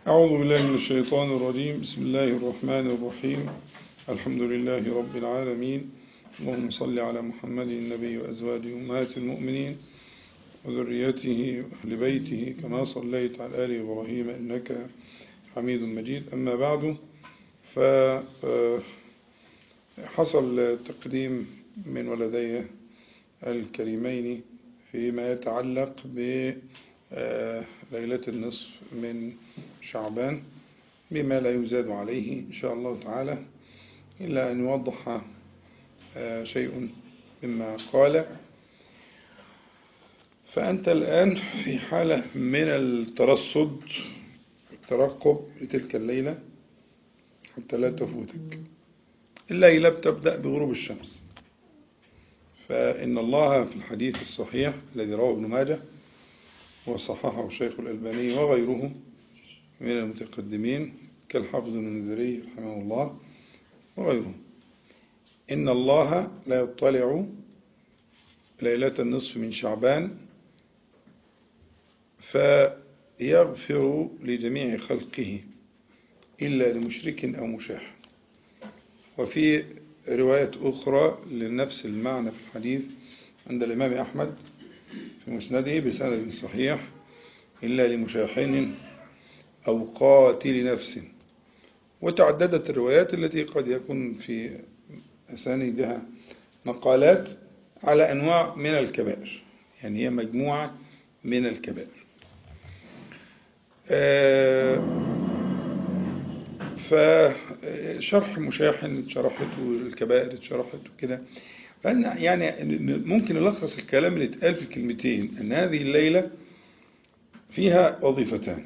أعوذ بالله من الشيطان الرجيم بسم الله الرحمن الرحيم الحمد لله رب العالمين اللهم صل على محمد النبي وأزواجه أمهات المؤمنين وذريته وأهل بيته كما صليت على آل إبراهيم إنك حميد مجيد أما بعد فحصل تقديم من ولدي الكريمين فيما يتعلق بليلة النصف من شعبان بما لا يزاد عليه إن شاء الله تعالى إلا أن يوضح شيء مما قال فأنت الآن في حالة من الترصد الترقب لتلك الليلة حتى لا تفوتك الليلة بتبدأ بغروب الشمس فإن الله في الحديث الصحيح الذي رواه ابن ماجه وصححه الشيخ الألباني وغيره من المتقدمين كالحافظ المنذري رحمه الله وغيره إن الله لا يطلع ليلة النصف من شعبان فيغفر لجميع خلقه إلا لمشرك أو مشاح وفي رواية أخرى لنفس المعنى في الحديث عند الإمام أحمد في مسنده بسند صحيح إلا لمشاحن أو قاتل نفس وتعددت الروايات التي قد يكون في أسانيدها مقالات على أنواع من الكبائر يعني هي مجموعة من الكبائر فشرح مشاحن شرحته الكبائر اتشرحت وكده فأنا يعني ممكن نلخص الكلام اللي اتقال في كلمتين أن هذه الليلة فيها وظيفتان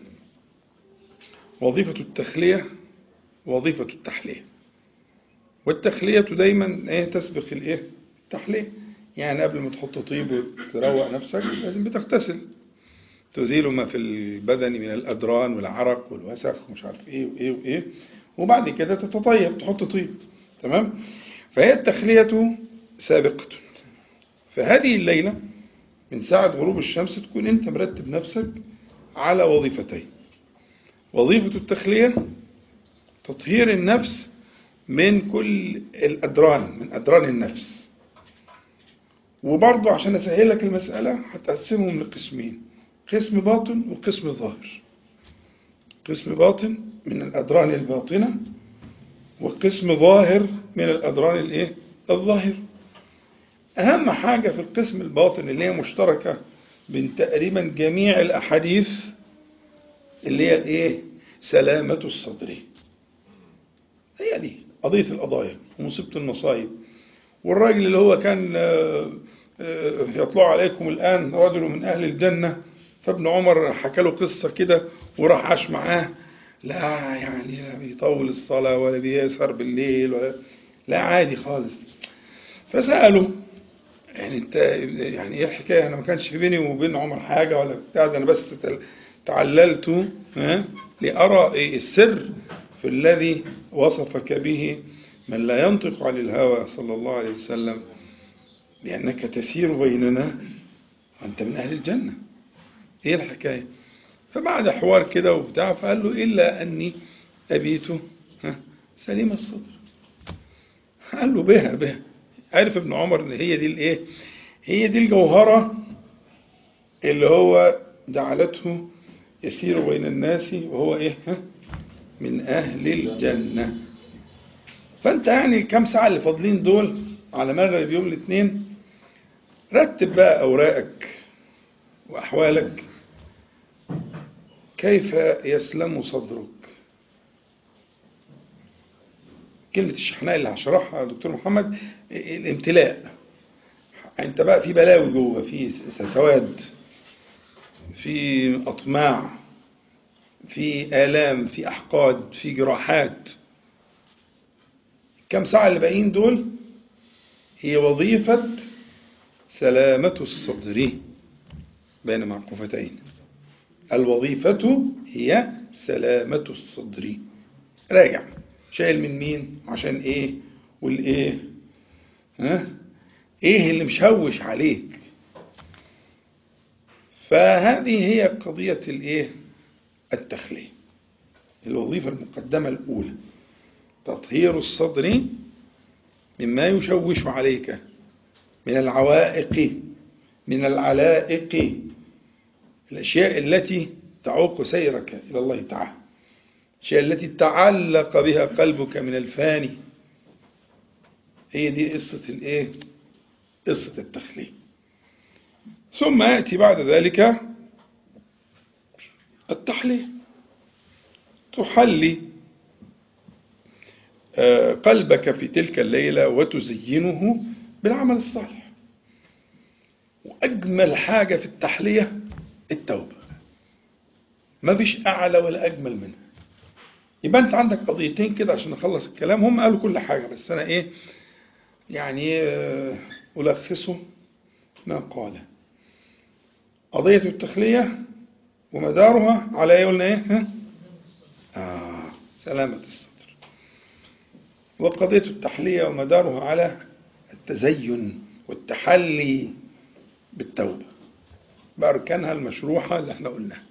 وظيفة التخلية ووظيفة التحلية والتخلية دايما ايه تسبق الايه التحلية يعني قبل ما تحط طيب وتروق نفسك لازم بتغتسل تزيل ما في البدن من الأدران والعرق والوسخ ومش عارف ايه وايه وايه وبعد كده تتطيب تحط طيب تمام فهي التخلية سابقة فهذه الليلة من ساعة غروب الشمس تكون انت مرتب نفسك على وظيفتين وظيفة التخلية تطهير النفس من كل الأدران من أدران النفس وبرضه عشان أسهل لك المسألة هتقسمهم لقسمين قسم باطن وقسم ظاهر قسم باطن من الأدران الباطنة وقسم ظاهر من الأدران الإيه؟ الظاهر أهم حاجة في القسم الباطن اللي هي مشتركة بين تقريبا جميع الأحاديث اللي هي الإيه؟ سلامة الصدر هي دي قضية القضايا ومصيبة المصايب والراجل اللي هو كان يطلع عليكم الآن رجل من أهل الجنة فابن عمر حكى له قصة كده وراح عاش معاه لا يعني لا بيطول الصلاة ولا بيسهر بالليل ولا لا عادي خالص فسأله يعني انت يعني ايه الحكاية انا ما كانش في بيني وبين عمر حاجة ولا بتاع ده انا بس تعللت ها لأرى ايه السر في الذي وصفك به من لا ينطق عن الهوى صلى الله عليه وسلم لأنك تسير بيننا وأنت من أهل الجنة إيه الحكاية فبعد حوار كده وبتاع فقال له إلا أني أبيت سليم الصدر قال له بها بها عارف ابن عمر ان هي دي الايه هي دي الجوهرة اللي هو جعلته يسير بين الناس وهو ايه من اهل الجنة فانت يعني كم ساعة اللي فاضلين دول على مغرب يوم الاثنين رتب بقى اوراقك واحوالك كيف يسلم صدرك كلمة الشحناء اللي هشرحها دكتور محمد الامتلاء انت بقى في بلاوي جوه في سواد في اطماع في آلام في أحقاد في جراحات كم ساعة اللي باقيين دول هي وظيفة سلامة الصدر بين معقوفتين الوظيفة هي سلامة الصدر راجع شايل من مين عشان ايه والايه ها ايه اللي مشوش عليك فهذه هي قضية الايه التخلية الوظيفة المقدمة الأولى تطهير الصدر مما يشوش عليك من العوائق من العلائق الأشياء التي تعوق سيرك إلى الله تعالى الأشياء التي تعلق بها قلبك من الفاني هي دي قصة الإيه؟ قصة التخلية ثم يأتي بعد ذلك التحلية تحلي قلبك في تلك الليلة وتزينه بالعمل الصالح وأجمل حاجة في التحلية التوبة ما فيش أعلى ولا أجمل منها يبقى أنت عندك قضيتين كده عشان نخلص الكلام هم قالوا كل حاجة بس أنا إيه يعني ألخصه ما قال قضية التخلية ومدارها على ايه قلنا ايه آه سلامة الصدر وقضية التحلية ومدارها على التزين والتحلي بالتوبة بأركانها المشروحة اللي احنا قلناها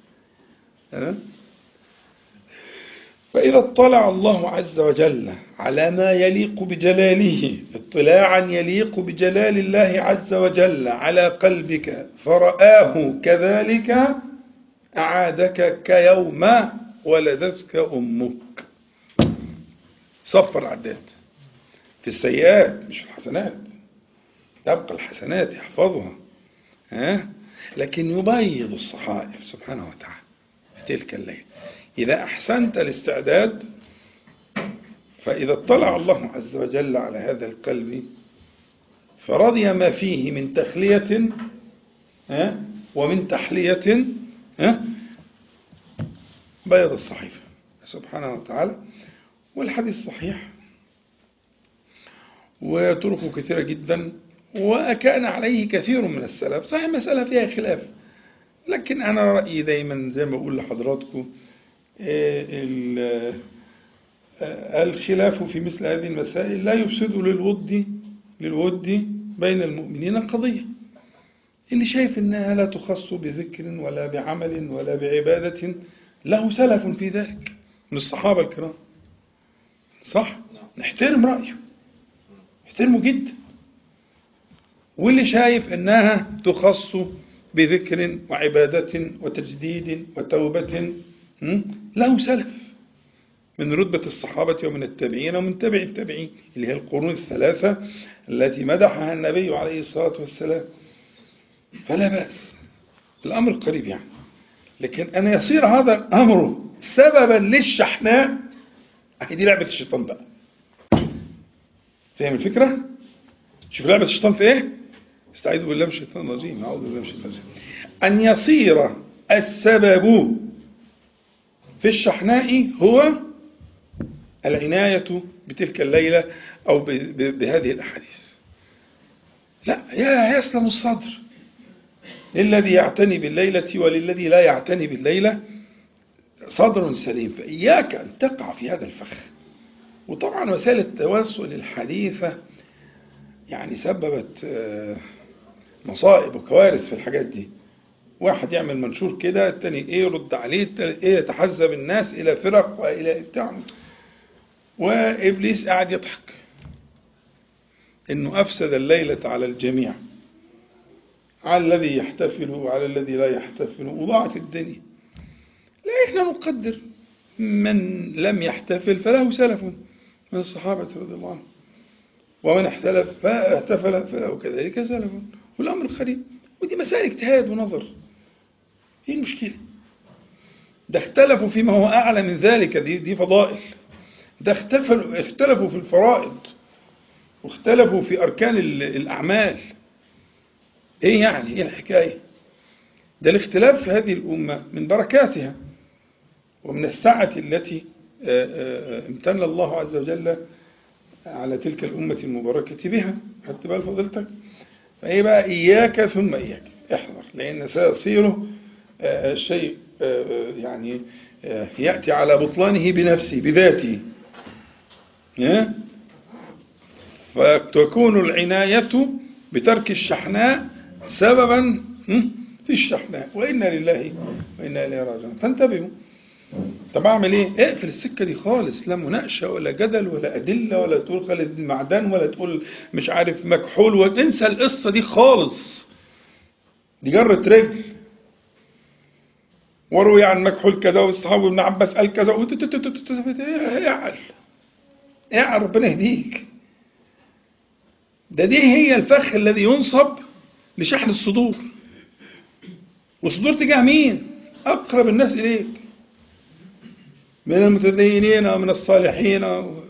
فإذا اطلع الله عز وجل على ما يليق بجلاله اطلاعا يليق بجلال الله عز وجل على قلبك فرآه كذلك أعادك كيوم ولدتك أمك صفر العداد في السيئات مش في الحسنات تبقى الحسنات يحفظها ها لكن يبيض الصحائف سبحانه وتعالى في تلك الليل إذا أحسنت الاستعداد فإذا اطلع الله عز وجل على هذا القلب فرضي ما فيه من تخلية ها ومن تحلية ها بيض الصحيفة سبحانه وتعالى والحديث صحيح وطرقه كثيرة جدا وكان عليه كثير من السلف صحيح مسألة فيها خلاف لكن أنا رأيي دايما زي ما بقول لحضراتكم الخلاف في مثل هذه المسائل لا يفسد للود للود بين المؤمنين قضية اللي شايف انها لا تخص بذكر ولا بعمل ولا بعبادة له سلف في ذلك من الصحابة الكرام صح نحترم رأيه نحترمه جدا واللي شايف انها تخص بذكر وعبادة وتجديد وتوبة له سلف من رتبة الصحابة ومن التابعين ومن تبع التابعين اللي هي القرون الثلاثة التي مدحها النبي عليه الصلاة والسلام فلا بأس الأمر قريب يعني لكن أن يصير هذا الأمر سببا للشحناء أهي دي لعبة الشيطان بقى فاهم الفكرة؟ شوف لعبة الشيطان في إيه؟ استعيذ بالله من الشيطان الرجيم أعوذ بالله من الشيطان الرجيم أن يصير السبب في الشحناء هو العناية بتلك الليلة أو بهذه الأحاديث لا يا يسلم الصدر للذي يعتني بالليلة وللذي لا يعتني بالليلة صدر سليم فإياك أن تقع في هذا الفخ وطبعا وسائل التواصل الحديثة يعني سببت مصائب وكوارث في الحاجات دي واحد يعمل منشور كده التاني ايه يرد عليه التاني ايه يتحزب الناس الى فرق والى بتاع وابليس قاعد يضحك انه افسد الليله على الجميع على الذي يحتفل وعلى الذي لا يحتفل وضاعت الدنيا لا احنا نقدر من لم يحتفل فله سلف من الصحابه رضي الله عنهم ومن احتلف فاحتفل فله كذلك سلف والامر قريب ودي مسائل اجتهاد ونظر ايه المشكلة ده اختلفوا فيما هو أعلى من ذلك دي, دي فضائل ده اختلفوا, اختلفوا في الفرائض واختلفوا في أركان الأعمال ايه يعني ايه الحكاية ده الاختلاف في هذه الأمة من بركاتها ومن السعة التي امتن الله عز وجل على تلك الأمة المباركة بها خدت بال فضيلتك فإيه بقى إياك ثم إياك احذر لأن سيصير الشيء يعني يأتي على بطلانه بنفسه بذاته فتكون العناية بترك الشحناء سببا في الشحناء وإنا لله وإنا إليه راجعون فانتبهوا طب اعمل ايه؟ اقفل السكه دي خالص لا مناقشه ولا جدل ولا ادله ولا تقول خالد المعدن ولا تقول مش عارف مكحول وانسى القصه دي خالص دي جرة رجل وروي عن مكحول كذا والصحابي ابن عباس قال كذا اعل اعل ربنا يهديك ده دي هي الفخ الذي ينصب لشحن الصدور والصدور تجاه مين؟ أقرب الناس إليك من المتدينين ومن الصالحين و...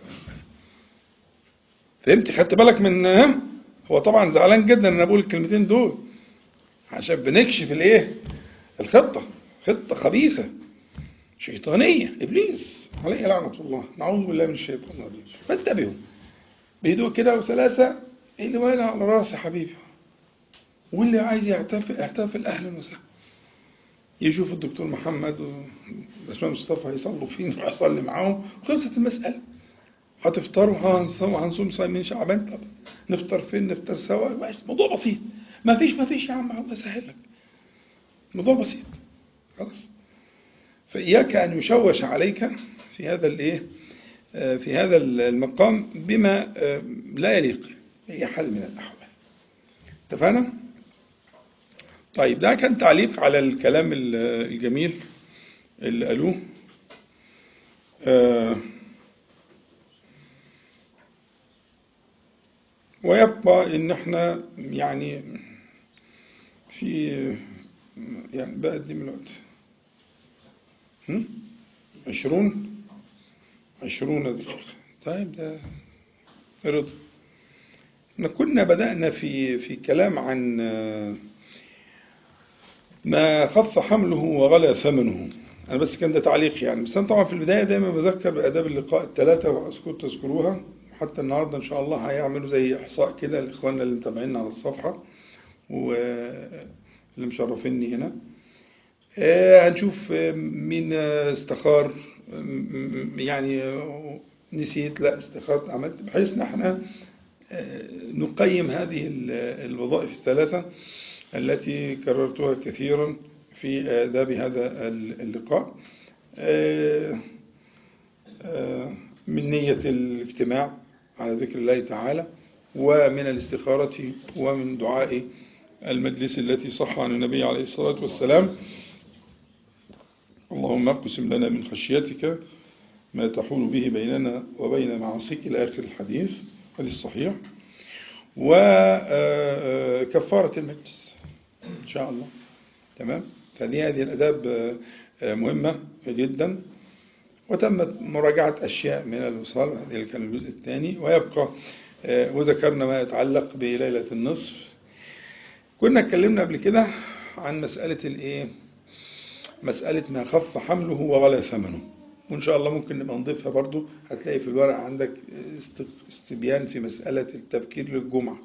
فهمت خدت بالك من ها؟ هو طبعا زعلان جدا ان انا بقول الكلمتين دول عشان بنكشف الايه الخطه خطه خبيثه شيطانيه ابليس عليه لعنه الله نعوذ بالله من الشيطان الرجيم فانتبهوا بهدوء كده وسلاسه اللي واقع على راسي حبيبي واللي عايز يحتفل يحتفل اهلا وسهلا يشوف الدكتور محمد والباشمهندس مصطفى هيصلوا فين يروح يصلي معاهم خلصت المساله هتفطروا هنصوم هنصوم صايمين شعبان طب نفطر فين نفطر سوا بس موضوع بسيط ما فيش ما فيش يا عم الله يسهل لك موضوع بسيط خلاص فإياك أن يشوش عليك في هذا الإيه في هذا المقام بما لا يليق بأي حال من الأحوال اتفقنا؟ طيب ده كان تعليق على الكلام الجميل اللي قالوه ويبقى ان احنا يعني في يعني بقى دي من الوقت عشرون عشرون دقيقة طيب ده رضا احنا كنا بدأنا في في كلام عن ما خف حمله وغلى ثمنه أنا بس كان ده تعليق يعني بس أنا طبعا في البداية دايما بذكر بآداب اللقاء الثلاثة وأذكر تذكروها حتى النهاردة إن شاء الله هيعملوا زي إحصاء كده لإخواننا اللي متابعينا على الصفحة واللي مشرفيني هنا هنشوف مين استخار يعني نسيت لا استخرت عملت بحيث ان احنا نقيم هذه الوظائف الثلاثة التي كررتها كثيرا في آداب هذا اللقاء من نية الاجتماع على ذكر الله تعالى ومن الاستخارة ومن دعاء المجلس التي صح عن النبي عليه الصلاة والسلام اللهم اقسم لنا من خشيتك ما تحول به بيننا وبين معاصيك إلى آخر الحديث حديث صحيح وكفارة المجلس إن شاء الله تمام فهذه هذه الأداب مهمة جدا وتمت مراجعة أشياء من الوصال هذا كان الجزء الثاني ويبقى وذكرنا ما يتعلق بليلة النصف كنا اتكلمنا قبل كده عن مسألة الإيه مسألة ما خف حمله وغلى ثمنه وإن شاء الله ممكن نبقى نضيفها برضو هتلاقي في الورق عندك استبيان في مسألة التبكير للجمعة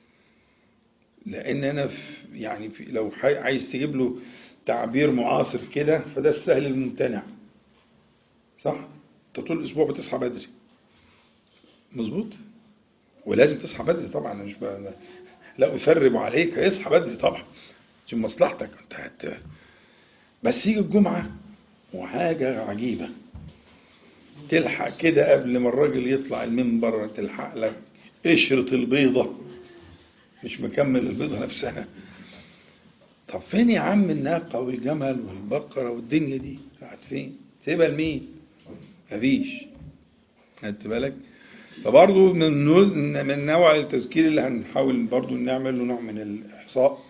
لأن أنا في يعني في لو عايز تجيب له تعبير معاصر كده فده السهل الممتنع صح؟ أنت طول الأسبوع بتصحى بدري مظبوط؟ ولازم تصحى بدري طبعا أنا مش بقى لا أثرب عليك اصحى بدري طبعا عشان مصلحتك أنت هت بس يجي الجمعة وحاجة عجيبة تلحق كده قبل ما الراجل يطلع المنبر تلحق لك قشرة البيضة مش مكمل البيضة نفسها طب فين يا عم الناقة والجمل والبقرة والدنيا دي راحت فين سيبها لمين مفيش خدت بالك فبرضه من من نوع التذكير اللي هنحاول برضه نعمل له نوع من الإحصاء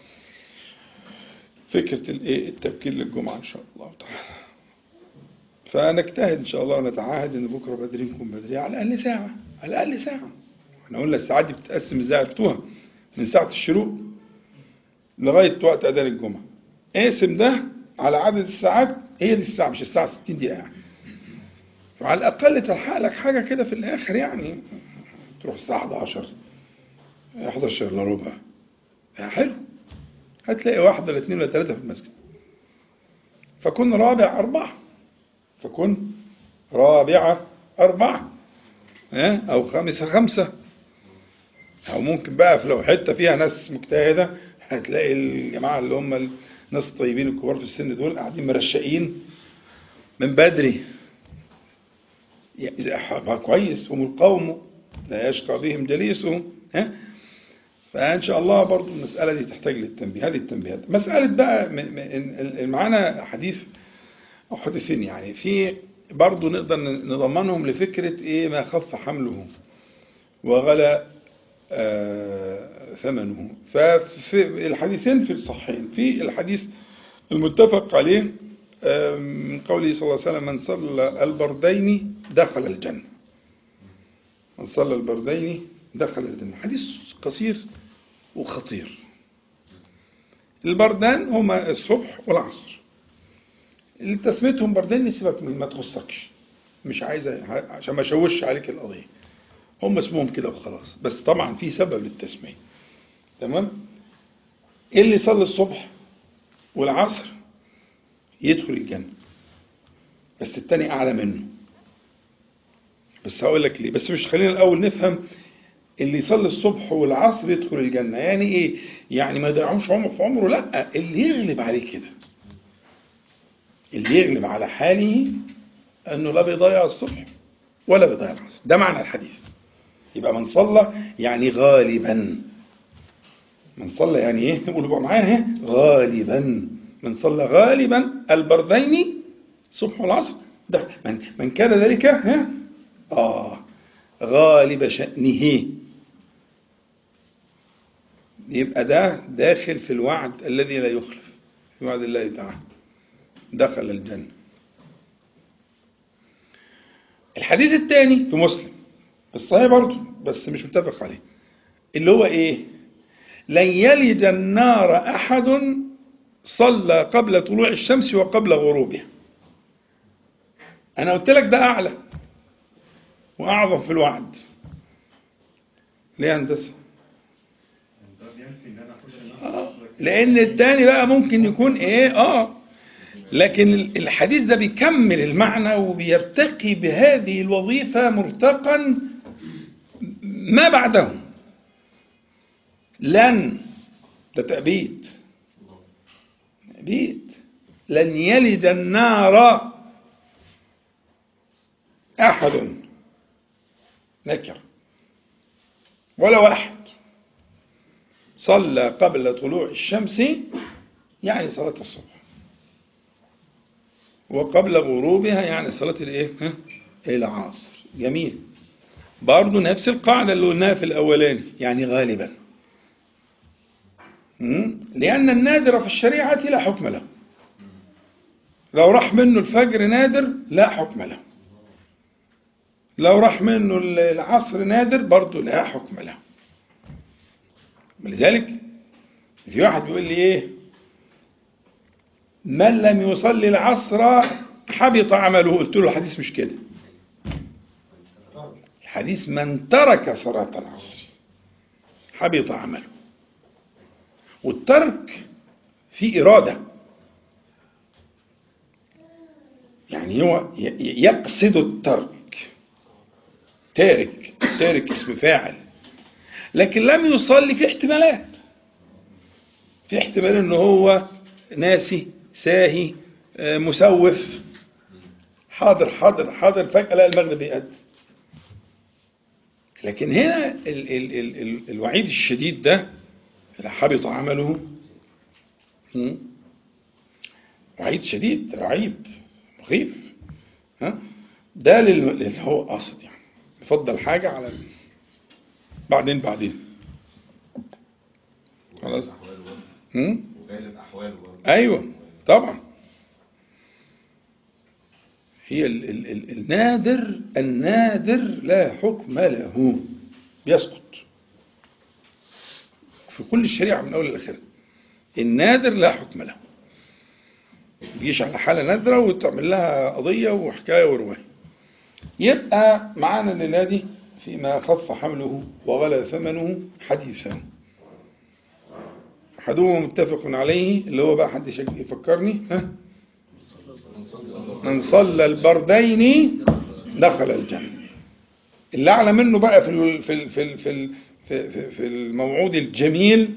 فكرة الايه التبكير للجمعة إن شاء الله تعالى فنجتهد إن شاء الله ونتعاهد إن بكرة بدري نكون بدري على الأقل ساعة على الأقل ساعة احنا قلنا الساعات دي بتتقسم ازاي عرفتوها من ساعة الشروق لغاية وقت أذان الجمعة اقسم ده على عدد الساعات هي دي الساعة مش الساعة 60 دقيقة يعني فعلى الأقل تلحق لك حاجة كده في الآخر يعني تروح الساعة 11 11 إلا ربع حلو هتلاقي واحد ولا اثنين ولا ثلاثة في المسجد فكن رابع أربعة فكن رابعة أربعة أو خامسة خمسة أو ممكن بقى في لو حتة فيها ناس مجتهدة هتلاقي الجماعة اللي هم الناس الطيبين الكبار في السن دول قاعدين مرشقين من بدري إذا أحبها كويس هم القوم لا يشقى بهم جليسهم ها فإن شاء الله برضو المسألة دي تحتاج للتنبيه هذه التنبيهات مسألة بقى معانا حديث أو حديثين يعني في برضو نقدر نضمنهم لفكرة إيه ما خف حمله وغلى آه ثمنه ففي الحديثين في الصحيحين في الحديث المتفق عليه من قوله صلى الله عليه وسلم من صلى البردين دخل الجنة من صلى البردين دخل الجنة حديث قصير وخطير البردان هما الصبح والعصر اللي تسميتهم بردين سيبك من ما تخصكش مش عايز عشان ما اشوش عليك القضيه هم اسمهم كده وخلاص بس طبعا في سبب للتسميه تمام ايه اللي يصلي الصبح والعصر يدخل الجنه بس التاني اعلى منه بس هقول لك ليه بس مش خلينا الاول نفهم اللي يصلي الصبح والعصر يدخل الجنه يعني ايه يعني ما يضيعوش عمره في عمره لا اللي يغلب عليه كده اللي يغلب على حاله انه لا بيضيع الصبح ولا بيضيع العصر ده معنى الحديث يبقى من صلى يعني غالبا من صلى يعني ايه قولوا بقى معايا غالبا من صلى غالبا البردين الصبح والعصر ده من, من كان ذلك ها اه غالب شأنه يبقى ده داخل في الوعد الذي لا يخلف في وعد الله تعالى دخل الجنة الحديث الثاني في مسلم الصحيح برضه بس مش متفق عليه اللي هو ايه لن يلج النار احد صلى قبل طلوع الشمس وقبل غروبها انا قلت لك ده اعلى واعظم في الوعد ليه هندسه آه. لان الثاني بقى ممكن يكون ايه اه لكن الحديث ده بيكمل المعنى وبيرتقي بهذه الوظيفة مرتقا ما بعده لن ده تأبيد تأبيد لن يلد النار أحد نكر ولا واحد صلى قبل طلوع الشمس يعني صلاة الصبح وقبل غروبها يعني صلاة الايه؟ العصر جميل برضه نفس القاعدة اللي قلناها في الأولاني يعني غالبا لأن النادر في الشريعة لا حكم له لو راح منه الفجر نادر لا حكم له لو راح منه العصر نادر برضه لا حكم له ولذلك في واحد بيقول لي ايه من لم يصلي العصر حبط عمله قلت له الحديث مش كده الحديث من ترك صلاة العصر حبط عمله والترك في إرادة يعني هو يقصد الترك تارك تارك اسم فاعل لكن لم يصلي في احتمالات في احتمال ان هو ناسي ساهي مسوف حاضر حاضر حاضر فجأة لا المغرب يأذن لكن هنا ال ال ال ال الوعيد الشديد ده اللي حبط عمله وعيد شديد رعيب مخيف ها ده اللي هو قاصد يعني يفضل حاجة على بعدين بعدين خلاص ايوه طبعا هي ال ال ال النادر النادر لا حكم له بيسقط في كل الشريعة من أول لآخرها النادر لا حكم له بيجيش على حالة نادرة وتعمل لها قضية وحكاية ورواية يبقى معانا الليلة دي فيما خف حمله وغلى ثمنه حديثان أحدهما متفق عليه اللي هو بقى حد يفكرني ها من صلى البردين دخل الجنة اللي أعلى منه بقى في ال في ال في ال في ال في, في, في الموعود الجميل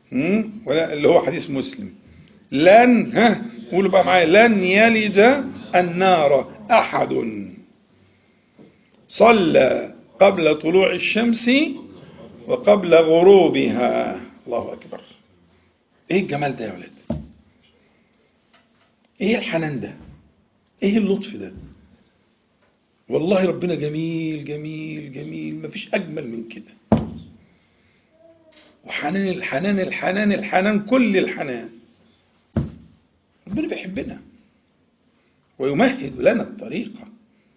اللي هو حديث مسلم لن ها قولوا بقى معايا لن يلج النار أحد صلى قبل طلوع الشمس وقبل غروبها الله أكبر إيه الجمال ده يا ولاد إيه الحنان ده إيه اللطف ده والله ربنا جميل جميل جميل مفيش أجمل من كده وحنان الحنان الحنان الحنان كل الحنان ربنا بيحبنا ويمهد لنا الطريقة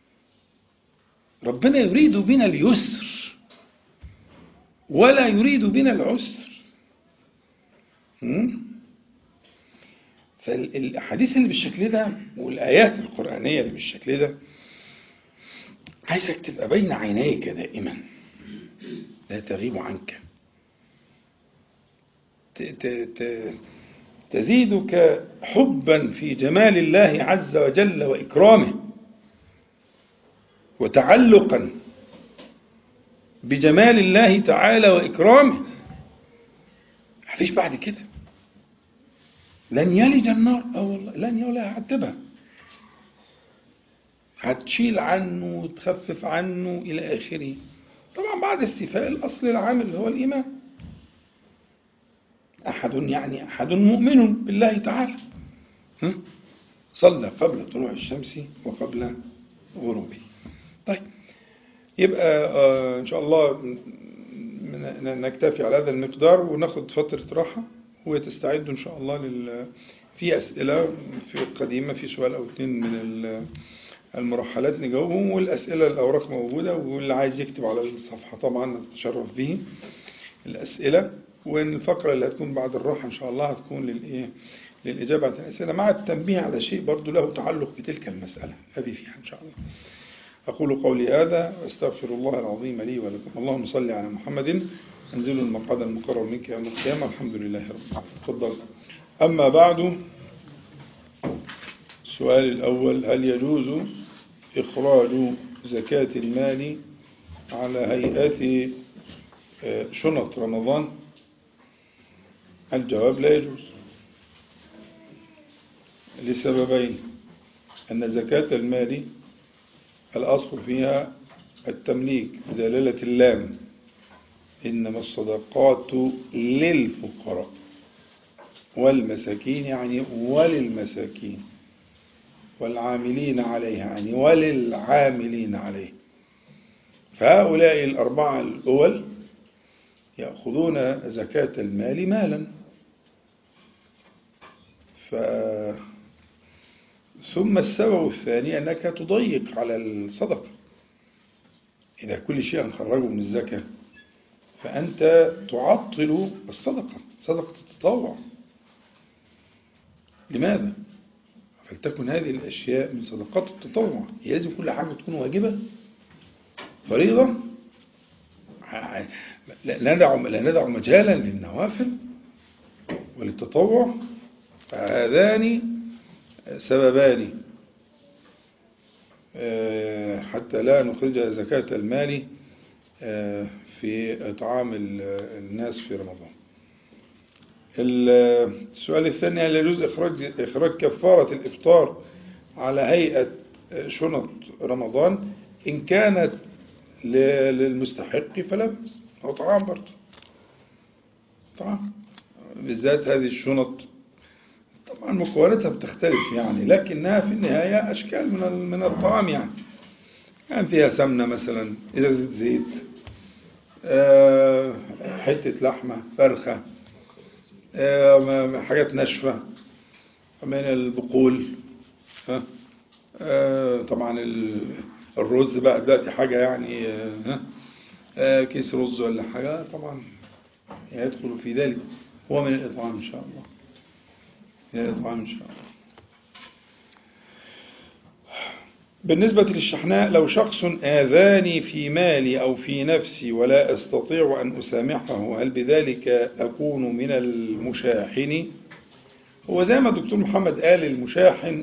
ربنا يريد بنا اليسر ولا يريد بنا العسر فالأحاديث اللي بالشكل ده والآيات القرآنية اللي بالشكل ده عايزك تبقى بين عينيك دائما لا تغيب عنك تزيدك حبا في جمال الله عز وجل وإكرامه وتعلقا بجمال الله تعالى وإكرامه مفيش بعد كده لن يلج النار اه والله لن ولا هعتبها هتشيل عنه وتخفف عنه إلى آخره طبعا بعد استيفاء الأصل العام اللي هو الإيمان أحد يعني أحد مؤمن بالله تعالى صلى قبل طلوع الشمس وقبل غروبه طيب يبقى آه إن شاء الله نكتفي على هذا المقدار وناخد فترة راحة وتستعدوا إن شاء الله لل في أسئلة في قديمة في سؤال أو اثنين من المرحلات نجاوبهم والأسئلة الأوراق موجودة واللي عايز يكتب على الصفحة طبعا نتشرف به الأسئلة والفقرة اللي هتكون بعد الراحة إن شاء الله هتكون للإيه للإجابة على الأسئلة مع التنبيه على شيء برضو له تعلق بتلك المسألة أبي فيها إن شاء الله أقول قولي هذا وأستغفر الله العظيم لي ولكم اللهم صل على محمد أنزلوا المقعد المقرر منك يوم القيامة الحمد لله رب العالمين تفضل أما بعد السؤال الأول هل يجوز إخراج زكاة المال على هيئة شنط رمضان الجواب لا يجوز لسببين أن زكاة المال الأصل فيها التمليك بدلالة اللام إنما الصدقات للفقراء والمساكين يعني وللمساكين والعاملين عليها يعني وللعاملين عليه فهؤلاء الأربعة الأول يأخذون زكاة المال مالا ف ثم السبب الثاني أنك تضيق على الصدقة إذا كل شيء نخرجه من الزكاة فأنت تعطل الصدقة صدقة التطوع لماذا؟ فلتكن هذه الأشياء من صدقات التطوع هي لازم كل حاجة تكون واجبة فريضة لا ندع لا ندع مجالا للنوافل وللتطوع فهذان سببان حتى لا نخرج زكاة المال في إطعام الناس في رمضان السؤال الثاني هل يجوز إخراج, إخراج كفارة الإفطار على هيئة شنط رمضان إن كانت للمستحق فلا بأس هو طعام برضه طعام بالذات هذه الشنط طبعا مكوناتها بتختلف يعني لكنها في النهاية أشكال من من الطعام يعني يعني فيها سمنة مثلا إزازة زيت أه حتة لحمة فرخة أه حاجات ناشفة من البقول أه طبعا الرز بقى دلوقتي حاجة يعني كيس رز ولا حاجة طبعا يدخل في ذلك هو من الإطعام إن شاء الله من الإطعام إن شاء الله بالنسبة للشحناء لو شخص آذاني في مالي أو في نفسي ولا أستطيع أن أسامحه هل بذلك أكون من المشاحن هو زي ما الدكتور محمد قال المشاحن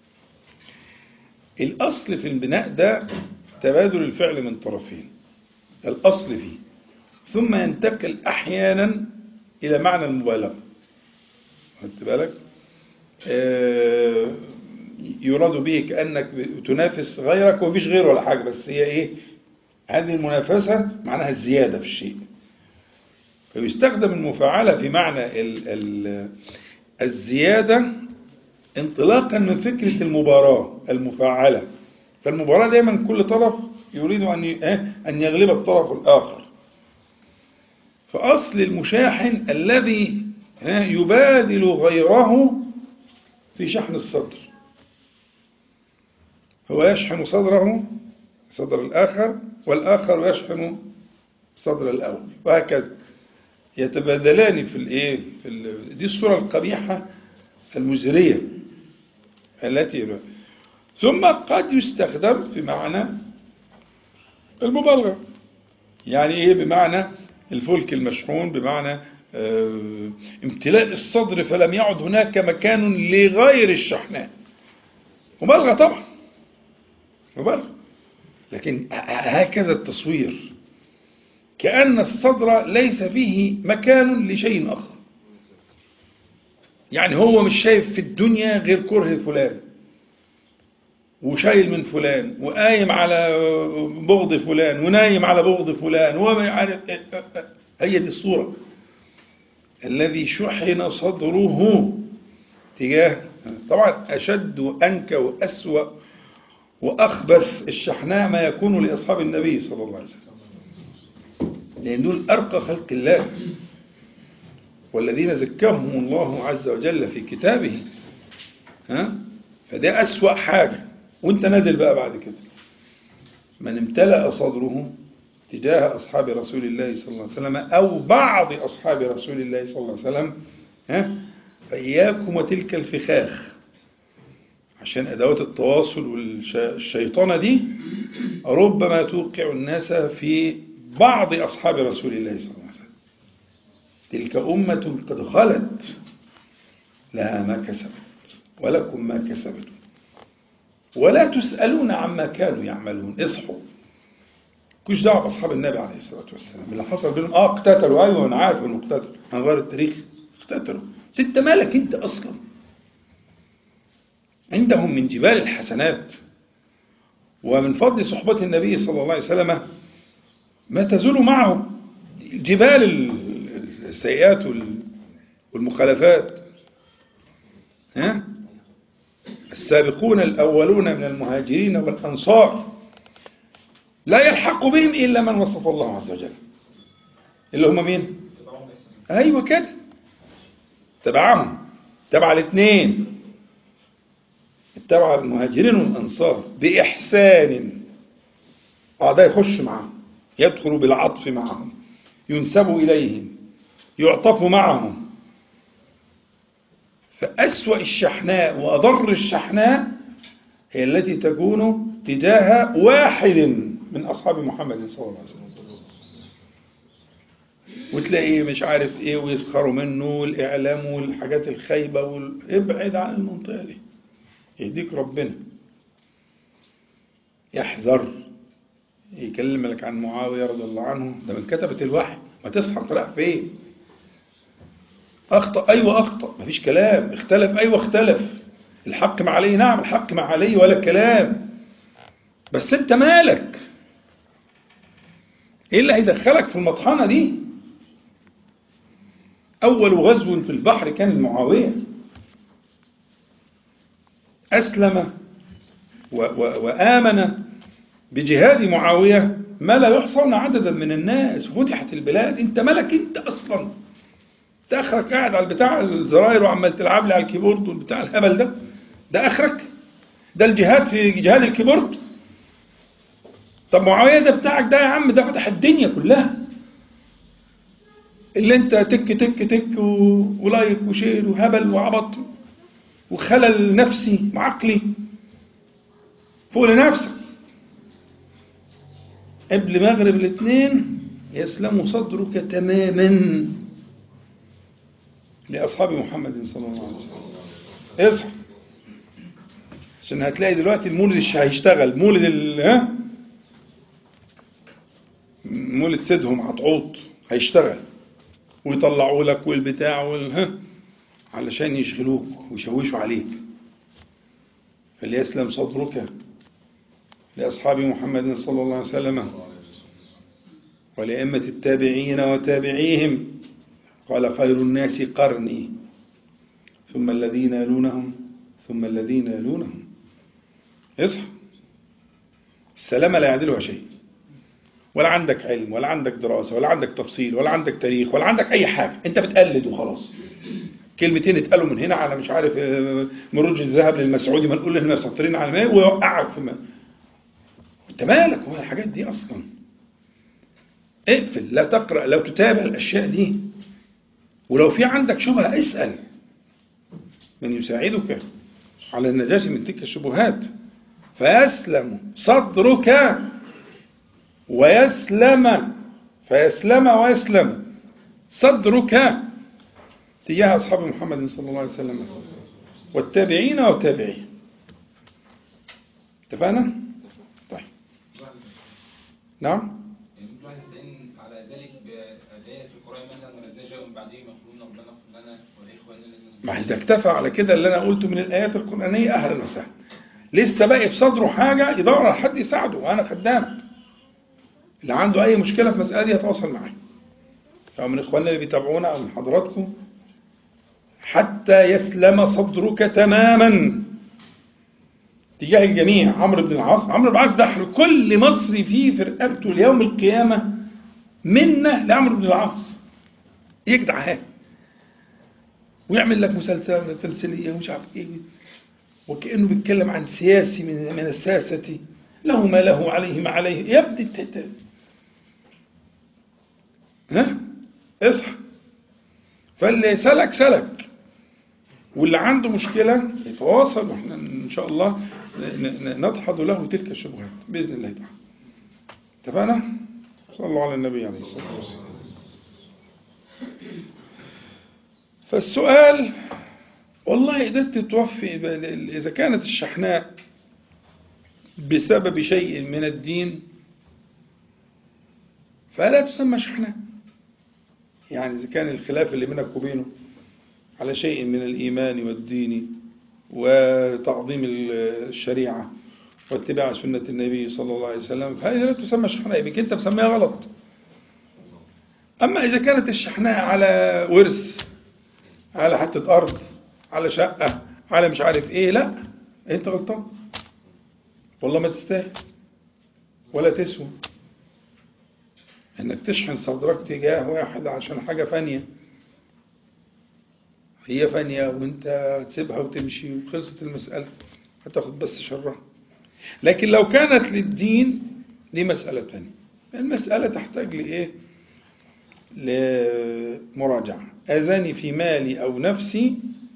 الأصل في البناء ده تبادل الفعل من طرفين الأصل فيه ثم ينتقل أحيانا إلى معنى المبالغة خدت بالك يراد به كأنك تنافس غيرك ومفيش غيره ولا حاجة بس هي إيه هذه المنافسة معناها الزيادة في الشيء فيستخدم المفاعلة في معنى ال ال الزيادة انطلاقا من فكرة المباراة المفاعلة فالمباراة دايما كل طرف يريد أن أن يغلب الطرف الآخر فأصل المشاحن الذي يبادل غيره في شحن الصدر هو يشحن صدره صدر الآخر والآخر يشحن صدر الأول وهكذا يتبادلان في الايه في ال... دي الصورة القبيحة المزرية التي ثم قد يستخدم في معنى المبالغة يعني ايه بمعنى الفلك المشحون بمعنى اه امتلاء الصدر فلم يعد هناك مكان لغير الشحناء مبالغة طبعا مبالغة لكن هكذا التصوير كأن الصدر ليس فيه مكان لشيء آخر يعني هو مش شايف في الدنيا غير كره فلان وشايل من فلان وقايم على بغض فلان ونايم على بغض فلان وما عارف هي دي الصورة الذي شحن صدره تجاه طبعا أشد وأنكى وأسوأ وأخبث الشحناء ما يكون لأصحاب النبي صلى الله عليه وسلم لأن دول أرقى خلق الله والذين زكاهم الله عز وجل في كتابه ها فده أسوأ حاجة وانت نازل بقى بعد كده من امتلأ صدره تجاه أصحاب رسول الله صلى الله عليه وسلم أو بعض أصحاب رسول الله صلى الله عليه وسلم ها فإياكم وتلك الفخاخ عشان أدوات التواصل والشيطنة دي ربما توقع الناس في بعض أصحاب رسول الله صلى الله عليه وسلم تلك أمة قد خلت لها ما كسبت ولكم ما كسبتم ولا تسألون عما كانوا يعملون اصحوا كوش دعوة بأصحاب النبي عليه الصلاة والسلام اللي حصل بينهم اه اقتتلوا ايوه انا عارف انه اقتتلوا هنغير التاريخ اقتتلوا ست مالك انت اصلا عندهم من جبال الحسنات ومن فضل صحبة النبي صلى الله عليه وسلم ما تزول معه جبال السيئات والمخالفات ها السابقون الأولون من المهاجرين والأنصار لا يلحق بهم إلا من وصف الله عز وجل اللي هم مين أيوة كده تبعهم تبع الاثنين تبع المهاجرين والأنصار بإحسان اه ده يخش معهم يدخل بالعطف معهم ينسب إليهم يعطف معهم فأسوأ الشحناء وأضر الشحناء هي التي تكون تجاه واحد من أصحاب محمد صلى الله عليه وسلم وتلاقيه مش عارف ايه ويسخروا منه والإعلام والحاجات الخايبة وال... ابعد عن المنطقة دي يهديك ربنا يحذر يكلمك عن معاوية رضي الله عنه ده من كتبة الوحي ما تصحى انت رايح فين أخطأ أيوة أخطأ مفيش كلام اختلف أيوة اختلف الحق مع علي نعم الحق مع علي ولا كلام بس انت مالك ايه اللي هيدخلك في المطحنة دي أول غزو في البحر كان المعاوية أسلم و و وآمن بجهاد معاوية ما لا يحصون عددا من الناس فتحت البلاد انت ملك انت اصلا انت اخرك قاعد على بتاع الزراير وعمال تلعب لي على الكيبورد والبتاع الهبل ده ده اخرك ده الجهاد في جهاد الكيبورد طب معاوية ده بتاعك ده يا عم ده فتح الدنيا كلها اللي انت تك تك تك و... ولايك وشير وهبل وعبط وخلل نفسي وعقلي فوق لنفسك قبل مغرب الاثنين يسلم صدرك تماما لأصحاب محمد صلى الله عليه وسلم اصحى عشان هتلاقي دلوقتي المولد هيشتغل مولد ال ها مولد سيدهم عطعوط هيشتغل ويطلعوا لك والبتاع والها علشان يشغلوك ويشوشوا عليك فليسلم صدرك لأصحاب محمد صلى الله عليه وسلم ولأئمة التابعين وتابعيهم قال خير الناس قرني ثم الذين يلونهم ثم الذين يلونهم اصحى السلامة لا يعدلها شيء ولا عندك علم ولا عندك دراسة ولا عندك تفصيل ولا عندك تاريخ ولا عندك أي حاجة أنت بتقلد وخلاص كلمتين اتقالوا من هنا على مش عارف آه، مروج الذهب للمسعودي ما نقول احنا ساطرين على ما ويوقعك في ما انت مالك هو الحاجات دي اصلا اقفل لا تقرا لو تتابع الاشياء دي ولو في عندك شبهه اسال من يساعدك على النجاة من تلك الشبهات فيسلم صدرك ويسلم فيسلم ويسلم صدرك تجاه أصحاب محمد صلى الله عليه وسلم والتابعين والتابعين اتفقنا؟ طيب نعم يعني ممكن الواحد يستعين على ذلك بآيات في القرآن مثلا والذين جاءوا من بعدهم يقولون ربنا اغفر لنا ولإخواننا الذين ما إذا اكتفى على كده اللي أنا قلته من الآيات القرآنية أهلا وسهلا لسه باقي في صدره حاجة يدور على حد يساعده وأنا خدام اللي عنده أي مشكلة في المسألة دي يتواصل معي أو من إخواننا اللي بيتابعونا أو من حضراتكم حتى يسلم صدرك تماما تجاه الجميع عمرو بن العاص عمرو بن العاص ده كل مصري فيه في رقبته ليوم القيامة منة لعمرو بن العاص يجدع هات ويعمل لك مسلسل تمثيلية ومش عارف ايه وكأنه بيتكلم عن سياسي من من الساسة له ما له عليه ما عليه يا ابني انت انت- ها اصحى فاللي سلك سلك واللي عنده مشكلة يتواصل واحنا ان شاء الله ن- ن- ندحض له تلك الشبهات بإذن الله تعالى اتفقنا؟ صلى الله على النبي عليه الصلاة والسلام فالسؤال والله قدرت توفي إذا كانت الشحناء بسبب شيء من الدين فلا تسمى شحناء يعني إذا كان الخلاف اللي بينك وبينه على شيء من الإيمان والدين وتعظيم الشريعة واتباع سنة النبي صلى الله عليه وسلم فهذه لا تسمى شحناء يمكن أنت مسميها غلط أما إذا كانت الشحناء على ورث على حتة أرض على شقة على مش عارف إيه لا أنت غلطان والله ما تستاهل ولا تسوى إنك تشحن صدرك تجاه واحد عشان حاجة فانية هي فانية وانت تسيبها وتمشي وخلصت المسألة هتاخد بس شرها لكن لو كانت للدين دي مسألة تانية المسألة تحتاج لإيه لمراجعة أذاني في مالي أو نفسي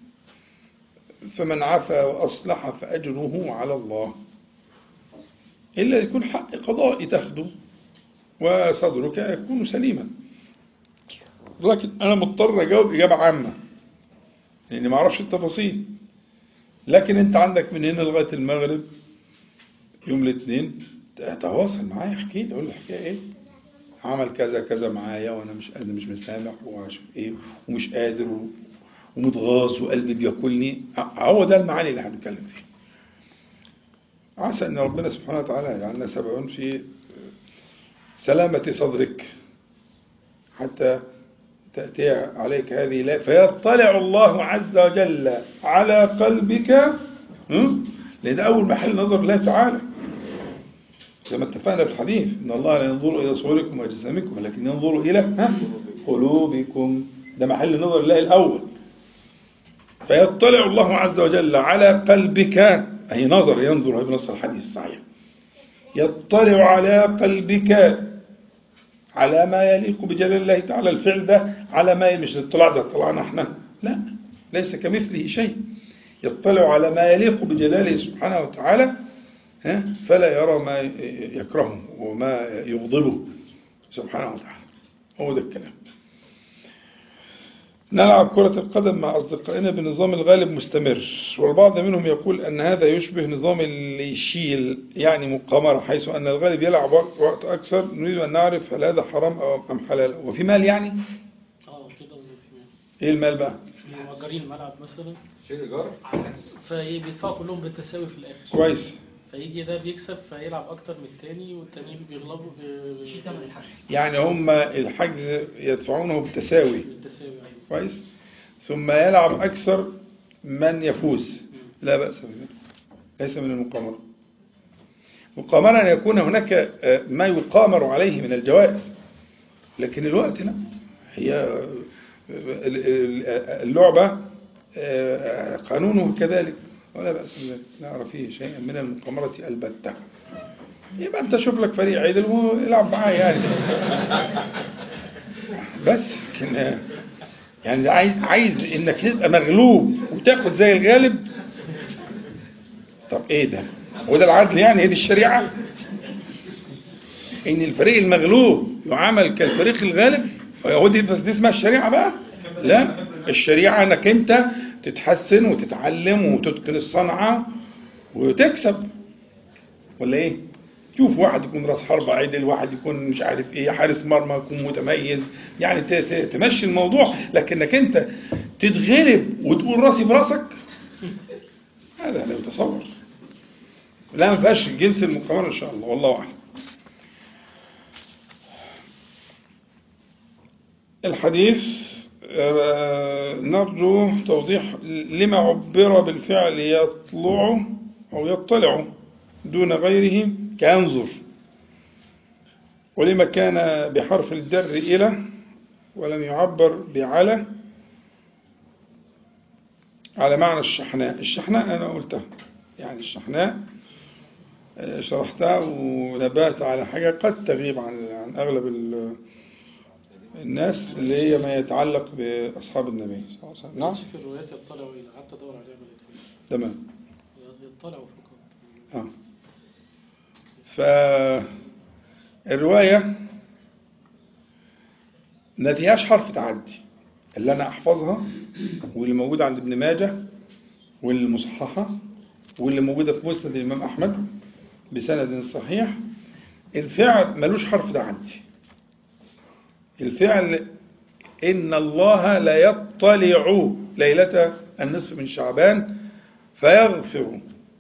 فمن عفا وأصلح فأجره على الله إلا يكون حق قضائي تاخده وصدرك يكون سليما لكن أنا مضطر أجاوب إجابة عامة لأني ما أعرفش التفاصيل لكن أنت عندك من هنا لغاية المغرب يوم الاثنين تواصل معايا احكي لي قول لي الحكايه ايه عمل كذا كذا معايا وانا مش قادر مش مسامح وعشان ايه ومش قادر و- ومتغاظ وقلبي بياكلني هو ده المعاني اللي احنا بنتكلم فيها عسى ان ربنا سبحانه وتعالى يجعلنا سبعون في سلامة صدرك حتى تأتي عليك هذه لا فيطلع الله عز وجل على قلبك هم؟ لأن ده أول محل نظر الله تعالى زي ما اتفقنا في الحديث إن الله لا ينظر إلى صوركم وأجسامكم ولكن ينظر إلى ها؟ قلوبكم ده محل نظر الله الأول فيطلع الله عز وجل على قلبك أي نظر ينظر هي بنص الحديث الصحيح يطلع على قلبك على ما يليق بجلال الله تعالى الفعل ده على ما مش الاطلاع زي اطلاعنا احنا لا ليس كمثله شيء يطلع على ما يليق بجلاله سبحانه وتعالى ها فلا يرى ما يكرهه وما يغضبه سبحانه وتعالى هو ده الكلام نلعب كرة القدم مع أصدقائنا بنظام الغالب مستمر والبعض منهم يقول أن هذا يشبه نظام اللي يشيل يعني مقامرة حيث أن الغالب يلعب وقت, وقت أكثر نريد أن نعرف هل هذا حرام أو أم حلال وفي مال يعني اه كده قصدي في مال. إيه المال بقى في مؤجرين الملعب مثلا شيء إيجار فبيدفعوا كلهم بالتساوي في الاخر كويس فيجي ده بيكسب فيلعب اكتر من التاني والتانيين بيغلبوا ب- شيء ثمن الحجز يعني هم الحجز يدفعونه بالتساوي بالتساوي ايوه كويس ثم يلعب أكثر من يفوز لا بأس بذلك ليس من المقامرة مقامرة أن يكون هناك آه، ما يقامر عليه من الجوائز لكن الوقت لا هي آه، ال- ال- اللعبة آه، قانونه كذلك ولا بأس بذلك لا أرى فيه شيئا من المقامرة البتة يبقى أنت شوف لك فريق عدل والعب معاه يعني بس لكن آه، يعني عايز عايز انك تبقى مغلوب وتاخد زي الغالب طب ايه ده وده العدل يعني هي دي الشريعه ان الفريق المغلوب يعامل كالفريق الغالب هو دي بس دي اسمها الشريعه بقى لا الشريعه انك انت تتحسن وتتعلم وتتقن الصنعه وتكسب ولا ايه شوف واحد يكون راس حربة عدل واحد يكون مش عارف ايه حارس مرمى يكون متميز يعني ت- ت- تمشي الموضوع لكنك انت تتغلب وتقول راسي براسك هذا لا يتصور لا ما فيهاش جنس المقامرة ان شاء الله والله اعلم الحديث آه، نرجو توضيح لما عبر بالفعل يطلع أو يطلع دون غيره كينظر ولما كان بحرف الجر إلى ولم يعبر بعلى على معنى الشحناء الشحناء أنا قلتها يعني الشحناء آه، شرحتها ونبهت على حاجة قد تغيب عن عن أغلب ال- الناس اللي هي ما يتعلق بأصحاب النبي صلى الله عليه وسلم نعم في الروايات يطلعوا الى قعدت ادور عليها ما لقيتهاش تمام يطلعوا فقط آه. فالرواية ما فيهاش حرف تعدي اللي أنا أحفظها واللي موجودة عند ابن ماجه واللي مصححة واللي موجودة في مسند الإمام أحمد بسند صحيح الفعل ملوش حرف تعدي الفعل إن الله لا يطلع ليلة النصف من شعبان فيغفر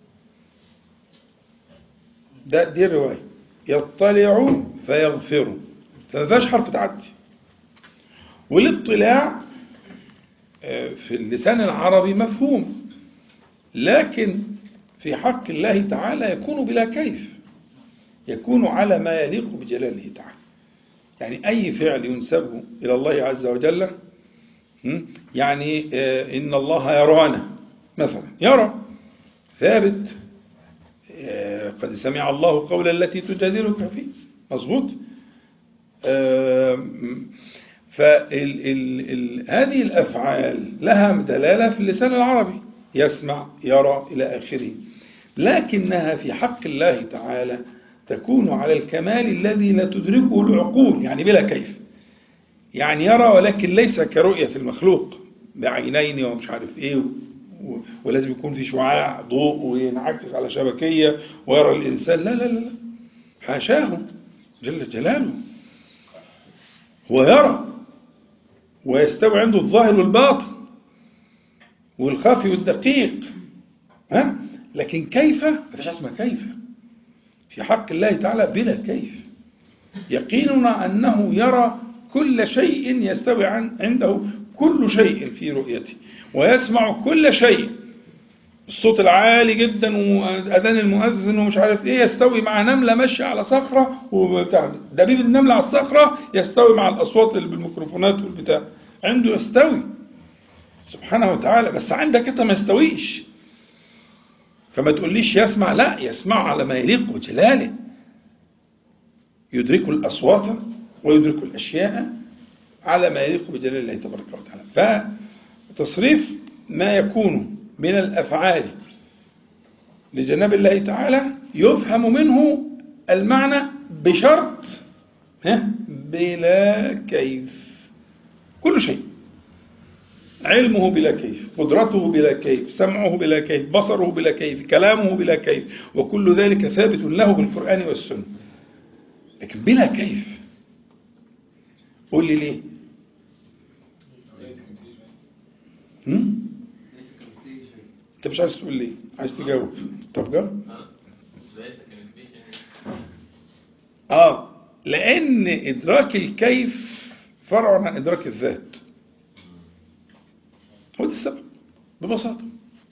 ده دي الرواية يطلع فيغفر فما فيهاش حرف تعدي والاطلاع آه، في اللسان العربي مفهوم لكن في حق الله تعالى يكون بلا كيف يكون على ما يليق بجلاله تعالى يعني أي فعل ينسب إلى الله عز وجل م? يعني آه، إن الله يرانا مثلا يرى ثابت آه، قد سمع الله قول التي تجادلك فيه مظبوط فهذه الأفعال لها دلالة في اللسان العربي يسمع يرى إلى آخره لكنها في حق الله تعالى تكون على الكمال الذي لا تدركه العقول يعني بلا كيف يعني يرى ولكن ليس كرؤية المخلوق بعينين ومش عارف ايه و- ولازم يكون في شعاع ضوء وينعكس على شبكية ويرى الإنسان لا لا لا لا حاشاه جل جلاله هو يرى ويستوي عنده الظاهر والباطن والخفي والدقيق ها لكن كيف ما فيش اسمها كيف في حق الله تعالى بلا كيف يقيننا أنه يرى كل شيء يستوي عن عنده كل شيء في رؤيته ويسمع كل شيء الصوت العالي جدا وأذان المؤذن ومش عارف ايه يستوي مع نملة ماشية على صخرة وبتاع دبيب النملة على الصخرة يستوي مع الأصوات اللي بالميكروفونات والبتاع عنده يستوي سبحانه وتعالى بس عندك انت ما يستويش فما تقوليش يسمع لا يسمع على ما يليق بجلاله يدرك الأصوات ويدرك الأشياء على ما يليق بجلال الله تبارك وتعالى فتصريف ما يكون من الأفعال لجناب الله تعالى يفهم منه المعنى بشرط ها بلا كيف كل شيء علمه بلا كيف قدرته بلا كيف سمعه بلا كيف بصره بلا كيف كلامه بلا كيف وكل ذلك ثابت له بالقرآن والسنة لكن بلا كيف قول لي ليه هم؟ انت مش عايز تقول ليه عايز تجاوب طب جاوب اه لان ادراك الكيف فرع عن ادراك الذات هو ده السبب ببساطه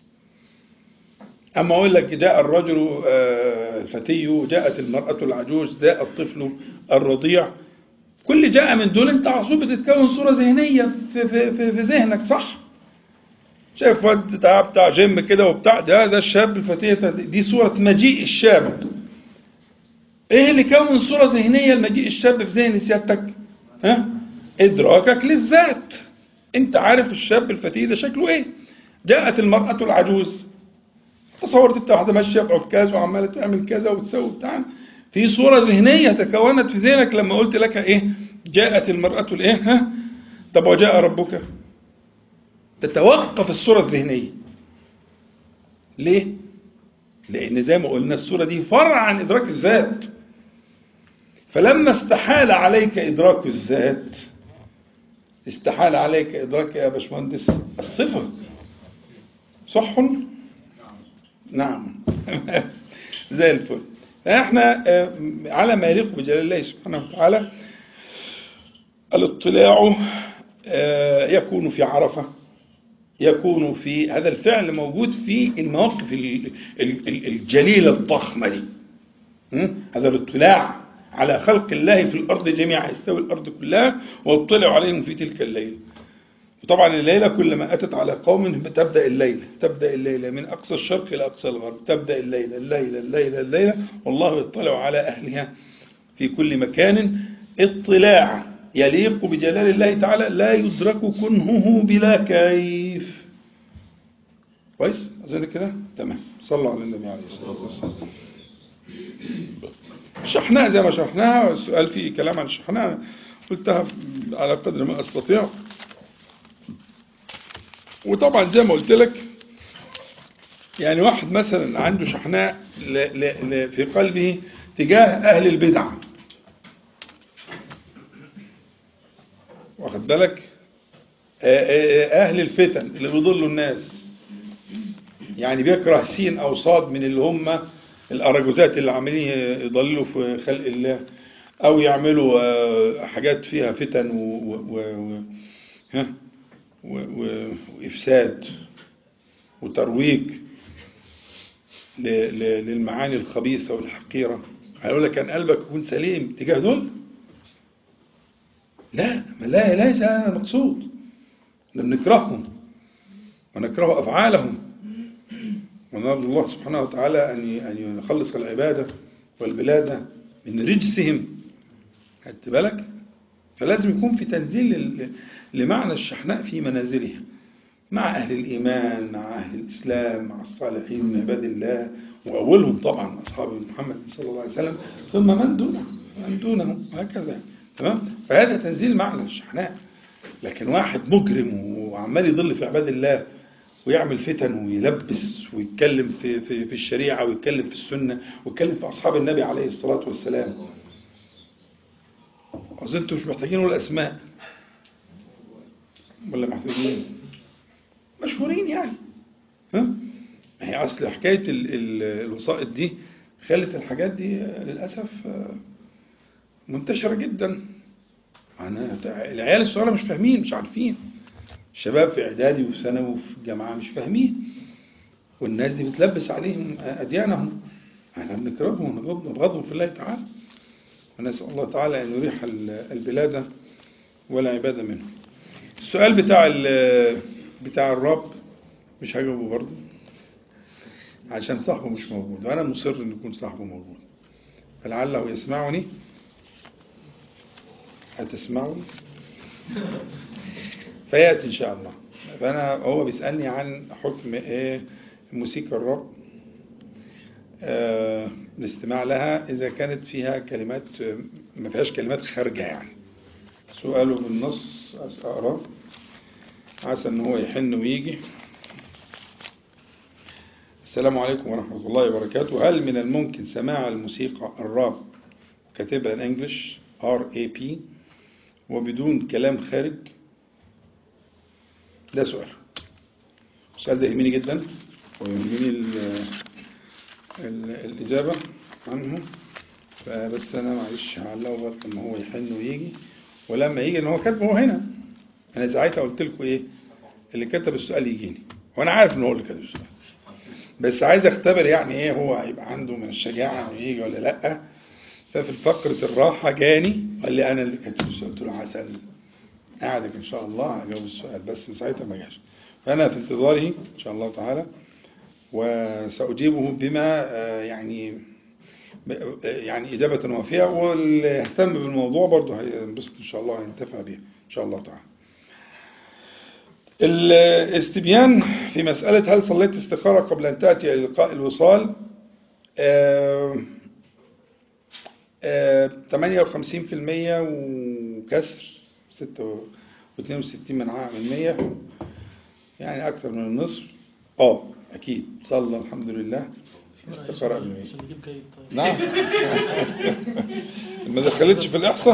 اما اقول لك جاء الرجل آه، الفتي جاءت المراه العجوز جاء الطفل الرضيع كل جاء من دول انت على طول بتتكون صوره ذهنيه في, في, في, في ذهنك صح شايف واد بتاع بتاع جيم كده وبتاع ده ده الشاب الفتيه دي صوره مجيء الشاب ايه اللي كون صوره ذهنيه لمجيء الشاب في ذهن سيادتك ها ادراكك للذات انت عارف الشاب الفتي ده شكله ايه جاءت المراه العجوز تصورت انت واحده ماشيه بعكاز وعماله تعمل كذا وتسوي بتاع في صوره ذهنيه تكونت في ذهنك لما قلت لك ايه جاءت المراه الايه ها طب وجاء ربك تتوقف الصوره الذهنيه ليه لان زي ما قلنا الصوره دي فرع عن ادراك الذات فلما استحال عليك ادراك الذات استحال عليك ادراك يا باشمهندس الصفه صح نعم زي الفل احنا آه، على ما يليق بجلال الله سبحانه وتعالى الاطلاع آه، يكون في عرفة يكون في هذا الفعل موجود في المواقف ال- ال- ال- الجليلة الضخمة دي م? هذا الاطلاع على خلق الله في الأرض جميعا يستوي الأرض كلها واطلع عليهم في تلك الليلة وطبعا الليلة كلما أتت على قوم تبدأ الليلة تبدأ الليلة من أقصى الشرق إلى أقصى الغرب تبدأ الليلة الليلة الليلة الليلة والله يطلع على أهلها في كل مكان اطلاع يليق بجلال الله تعالى لا يدرك كنهه بلا كيف كويس أظن كده تمام صلوا على النبي عليه الصلاة والسلام شحناء زي ما شرحناها السؤال فيه كلام عن الشحناء قلتها على قدر ما أستطيع وطبعا زي ما قلت لك يعني واحد مثلا عنده شحناء ل ل ل في قلبه تجاه أهل البدع واخد بالك آه، آه، أهل الفتن اللي بيضلوا الناس يعني بيكره سين أو صاد من اللي هم الأرجوزات اللي عاملين يضللوا في خلق الله أو يعملوا آه، حاجات فيها فتن و, و, و, و ها و- و- وإفساد وترويج ل- ل- للمعاني الخبيثة والحقيرة هيقول لك كان قلبك يكون سليم تجاه دول لا ما لا ليس هذا المقصود احنا بنكرههم ونكره أفعالهم ونرجو الله سبحانه وتعالى أن أن يخلص العبادة والبلاد من رجسهم خدت بالك فلازم يكون في تنزيل لل- لمعنى الشحناء في منازلها مع أهل الإيمان مع أهل الإسلام مع الصالحين من عباد الله وأولهم طبعا أصحاب محمد صلى الله عليه وسلم ثم من دونهم من دونهم وهكذا تمام فهذا تنزيل معنى الشحناء لكن واحد مجرم وعمال يضل في عباد الله ويعمل فتن ويلبس ويتكلم في, في, في الشريعة ويتكلم في السنة ويتكلم في أصحاب النبي عليه الصلاة والسلام أظن أنتم مش محتاجين ولا أسماء ولا محتاجين مشهورين يعني ها ما هي أصل حكاية ال- ال- الوسائط دي خلت الحاجات دي للأسف آه، منتشرة جدا أنا العيال الصغيرة مش فاهمين مش عارفين الشباب في إعدادي وفي ثانوي وفي جامعة مش فاهمين والناس دي بتلبس عليهم أديانهم احنا بنكرههم ونبغض- نبغضهم في الله تعالى ونسأل الله تعالى أن يريح ال- البلاد ولا عباد منه السؤال بتاع ال- بتاع الرب مش هجاوبه برضه عشان صاحبه مش موجود وأنا مصر أن يكون صاحبه موجود فلعله يسمعني هتسمعني فيأتي إن شاء الله فأنا هو بيسألني عن حكم إيه موسيقى الرب آه، الاستماع لها إذا كانت فيها كلمات آه، ما فيهاش كلمات خارجة يعني سؤاله بالنص أقرأ عسى إن هو يحن ويجي السلام عليكم ورحمة الله وبركاته هل من الممكن سماع الموسيقى الراب كاتبها انجلش ار اي بي وبدون كلام خارج ده سؤال السؤال ده يهمني جدا ويهمني ال- ال- الإجابة عنه فبس أنا معلش هعلقه لغاية لما هو يحن ويجي ولما يجي إن هو كاتبه هو هنا أنا ساعتها قلت لكم إيه اللي كتب السؤال يجيني وأنا عارف إن هو اللي كتب السؤال بس عايز أختبر يعني إيه هو هيبقى عنده من الشجاعة إنه يجي ولا لأ ففي فقرة الراحة جاني قال لي أنا اللي كتبت السؤال قلت له عسل قاعدك إن شاء الله هجاوب السؤال بس ساعتها ما جاش فأنا في انتظاره إن شاء الله تعالى وسأجيبه بما آه، يعني ب- آه، يعني إجابة وافية واللي يهتم بالموضوع برضه هينبسط إن شاء الله هينتفع بيه إن شاء الله تعالى الاستبيان في مسألة هل صليت استخارة قبل أن تأتي إلى لقاء الوصال آه، آه، 58% وكسر 62 من عام من 100 يعني أكثر من النصف اه أكيد صلى الحمد لله استخارة قبل المية. عشان نجيب جيد طيب نعم ما دخلتش في الإحصاء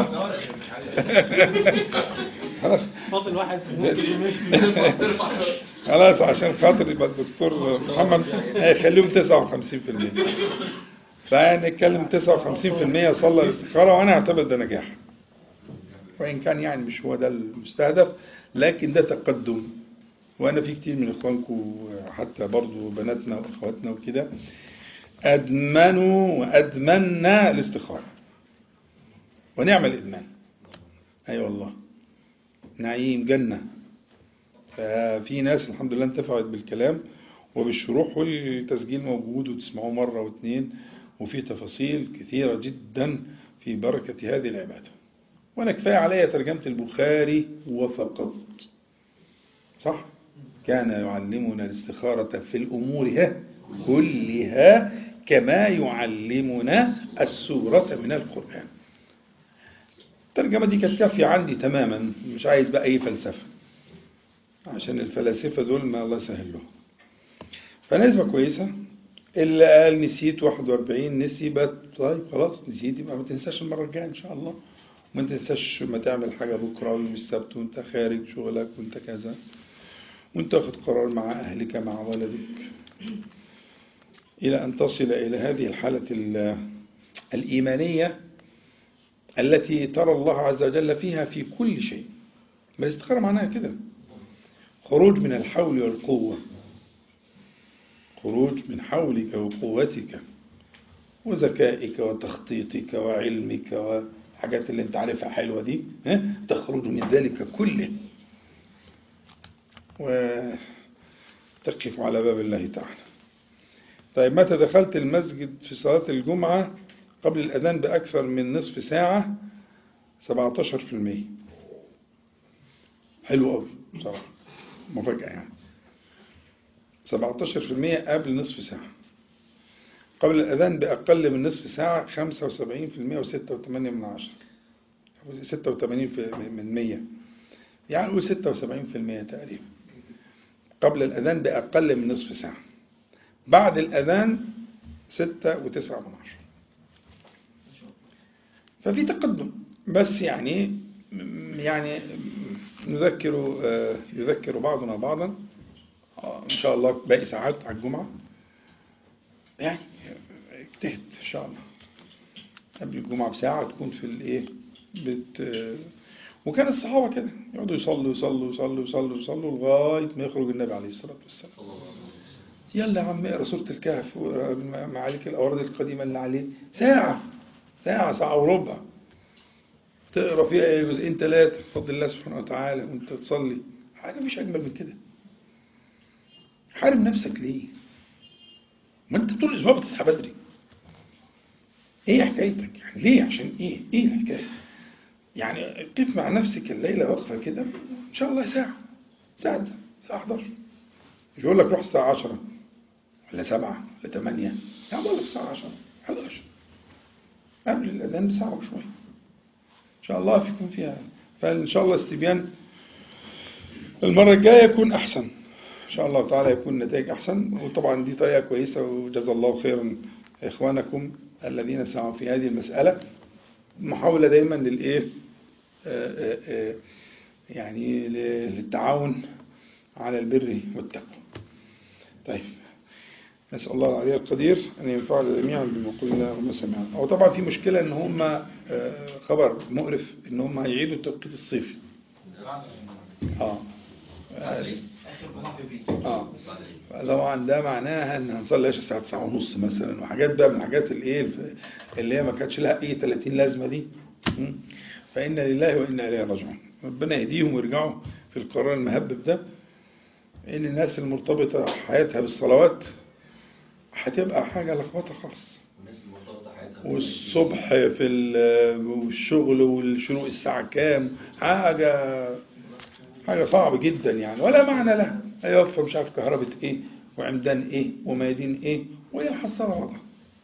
خلاص فاضل واحد ممكن يمشي خلاص عشان خاطر يبقى الدكتور محمد هيخليهم 59% فنتكلم 59% صلى الاستخارة وأنا أعتبر ده نجاح وإن كان يعني مش هو ده المستهدف لكن ده تقدم وأنا في كتير من إخوانكم حتى برضو بناتنا وأخواتنا وكده أدمنوا وأدمنا الاستخارة ونعم الإدمان أي أيوة والله نعيم جنة ففي ناس الحمد لله انتفعت بالكلام وبالشروح والتسجيل موجود وتسمعوه مرة واثنين وفي تفاصيل كثيرة جدا في بركة هذه العبادة وأنا كفاية عليا ترجمة البخاري وفقط صح كان يعلمنا الاستخارة في الأمور ها كلها كما يعلمنا السورة من القرآن الترجمة دي كانت كافية عندي تماما مش عايز بقى أي فلسفة عشان الفلاسفة دول ما الله يسهل لهم فنسبة كويسة اللي قال نسيت 41 نسي بقى طيب خلاص نسيت يبقى ما تنساش المرة الجاية إن شاء الله وما تنساش ما تعمل حاجة بكرة ويوم السبت وانت خارج شغلك وانت كذا وانت واخد قرار مع أهلك مع ولدك إلى أن تصل إلى هذه الحالة ال- الإيمانية التي ترى الله عز وجل فيها في كل شيء ما الاستخارة معناها كده خروج من الحول والقوة خروج من حولك وقوتك وذكائك وتخطيطك وعلمك والحاجات اللي انت عارفها حلوة دي ها؟ تخرج من ذلك كله وتقف على باب الله تعالى طيب متى دخلت المسجد في صلاة الجمعة قبل الأذان بأكثر من نصف ساعة 17% حلو قوي بصراحة مفاجأة يعني 17% قبل نصف ساعة قبل الأذان بأقل من نصف ساعة 75% و86 من عشرة أو 86 في- من 100 يعني نقول 76% تقريبا قبل الأذان بأقل من نصف ساعة بعد الأذان 6 وتسعة من عشرة ففي تقدم بس يعني يعني نذكر آه، يذكر بعضنا بعضا آه، إن شاء الله باقي ساعات على الجمعة يعني اجتهد إن شاء الله قبل الجمعة بساعة تكون في الإيه بت آه، وكان الصحابة كده يقعدوا يصلوا يصلوا يصلوا يصلوا يصلوا لغاية ما يخرج النبي عليه الصلاة والسلام يلا يا عم اقرا سورة الكهف ومعالك الأوراد القديمة اللي عليه ساعة ساعة ساعة وربع تقرا فيها ايه جزئين ثلاثة بفضل الله سبحانه وتعالى وانت تصلي حاجة مش أجمل من كده حارم نفسك ليه؟ ما انت طول الأسبوع بتصحى بدري ايه حكايتك؟ يعني ليه عشان ايه؟ ايه الحكاية؟ يعني قف مع نفسك الليلة وقفة كده إن شاء الله ساعة ساعة الساعة 11 مش بيقول لك روح الساعة 10 ولا 7 ولا 8 يعني بقول لك الساعة 10 11 قبل الأذان بساعة وشوية إن شاء الله فيكون فيها فإن شاء الله استبيان المرة الجاية يكون أحسن إن شاء الله تعالى يكون نتائج أحسن وطبعا دي طريقة كويسة وجزا الله خيرا إخوانكم الذين سعوا في هذه المسألة محاولة دايما للإيه آه، آه، آه، يعني للتعاون على البر والتقوى طيب نسأل الله العلي القدير أن ينفعنا جميعا بما قلنا وما سمعنا هو طبعا في مشكلة أن هم آه، خبر مقرف أن هم هيعيدوا التوقيت الصيفي اه اخر جمعه في ابريل اه طبعا ده معناها ان هنصلي العشاء الساعه 9 ونص مثلا وحاجات بقى من الحاجات الايه الف- اللي هي ما كانتش لها اي 30 لازمه دي م? فانا لله وانا اليه راجعون ربنا يهديهم ويرجعوا في القرار المهبب ده ان الناس المرتبطه حياتها بالصلوات هتبقى حاجه لخبطه خالص الناس المرتبطه حياتها والصبح في ال- والشغل والشروق الساعه كام حاجه حاجة صعبة جدا يعني ولا معنى لها هيوفر مش عارف كهرباء ايه وعمدان ايه وميادين ايه وهي محصلة وضعها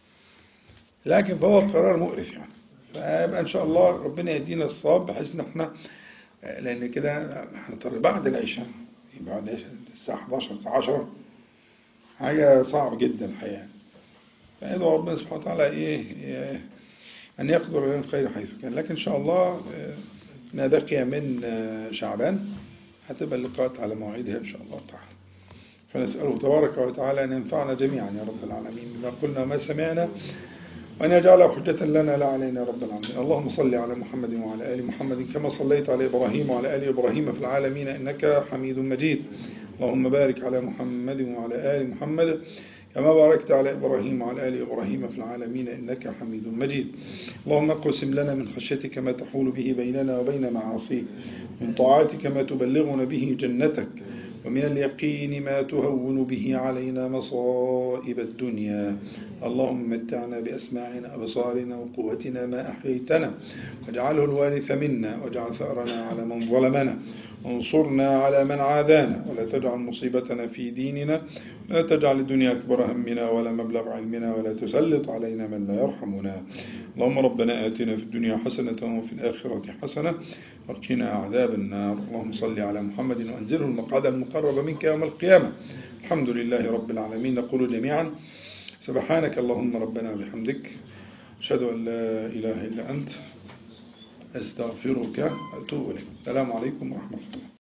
لكن فهو قرار مقرف يعني فيبقى ان شاء الله ربنا يدينا الصواب بحيث ان احنا لان كده هنضطر بعد العشاء بعد العشاء الساعة 11 الساعة 10 حاجة صعبة جدا الحقيقة فيدعو ربنا سبحانه وتعالى ايه إيه، أن يقدر لنا الخير حيث كان لكن إن شاء الله آه، ما بقي من آه، شعبان هتبقى اللقاءات على مواعيدها إن شاء الله تعالى فنسأله تبارك وتعالى أن ينفعنا جميعا يا رب العالمين بما قلنا وما سمعنا وأن يجعله حجة لنا لا علينا يا رب العالمين اللهم صل على محمد وعلى آل محمد كما صليت على إبراهيم وعلى آل إبراهيم في العالمين إنك حميد مجيد اللهم بارك على محمد وعلى آل محمد كما باركت على إبراهيم وعلى آل إبراهيم في العالمين إنك حميد مجيد اللهم اقسم لنا من خشيتك ما تحول به بيننا وبين معاصيك من طاعتك ما تبلغنا به جنتك ومن اليقين ما تهون به علينا مصائب الدنيا اللهم متعنا بأسماعنا أبصارنا وقوتنا ما أحييتنا واجعله الوارث منا واجعل ثأرنا على من ظلمنا وانصرنا على من عادانا ولا تجعل مصيبتنا في ديننا لا تجعل الدنيا أكبر همنا ولا مبلغ علمنا ولا تسلط علينا من لا يرحمنا اللهم ربنا آتنا في الدنيا حسنة وفي الآخرة حسنة وقنا عذاب النار اللهم صل على محمد وأنزله المقعد المقرب منك يوم القيامة الحمد لله رب العالمين نقول جميعا سبحانك اللهم ربنا وبحمدك أشهد أن لا إله إلا أنت أستغفرك وأتوب إليك السلام عليكم ورحمة الله